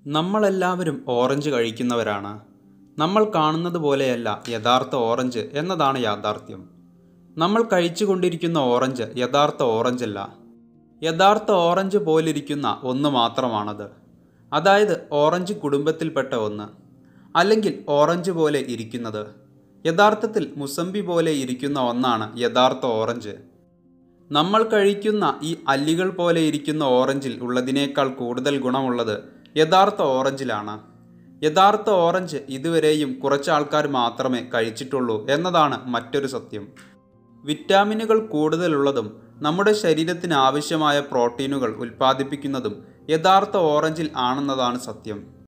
നമ്മളെല്ലാവരും ഓറഞ്ച് കഴിക്കുന്നവരാണ് നമ്മൾ കാണുന്നത് പോലെയല്ല യഥാർത്ഥ ഓറഞ്ച് എന്നതാണ് യാഥാർത്ഥ്യം നമ്മൾ കഴിച്ചുകൊണ്ടിരിക്കുന്ന ഓറഞ്ച് യഥാർത്ഥ ഓറഞ്ചല്ല യഥാർത്ഥ ഓറഞ്ച് പോലിരിക്കുന്ന ഒന്ന് മാത്രമാണത് അതായത് ഓറഞ്ച് കുടുംബത്തിൽപ്പെട്ട ഒന്ന് അല്ലെങ്കിൽ ഓറഞ്ച് പോലെ ഇരിക്കുന്നത് യഥാർത്ഥത്തിൽ മുസമ്പി പോലെ ഇരിക്കുന്ന ഒന്നാണ് യഥാർത്ഥ ഓറഞ്ച് നമ്മൾ കഴിക്കുന്ന ഈ അല്ലികൾ പോലെ ഇരിക്കുന്ന ഓറഞ്ചിൽ ഉള്ളതിനേക്കാൾ കൂടുതൽ ഗുണമുള്ളത് യഥാർത്ഥ ഓറഞ്ചിലാണ് യഥാർത്ഥ ഓറഞ്ച് ഇതുവരെയും കുറച്ച് ആൾക്കാർ മാത്രമേ കഴിച്ചിട്ടുള്ളൂ എന്നതാണ് മറ്റൊരു സത്യം വിറ്റാമിനുകൾ കൂടുതലുള്ളതും നമ്മുടെ ശരീരത്തിന് ആവശ്യമായ പ്രോട്ടീനുകൾ ഉൽപ്പാദിപ്പിക്കുന്നതും യഥാർത്ഥ ഓറഞ്ചിൽ ആണെന്നതാണ് സത്യം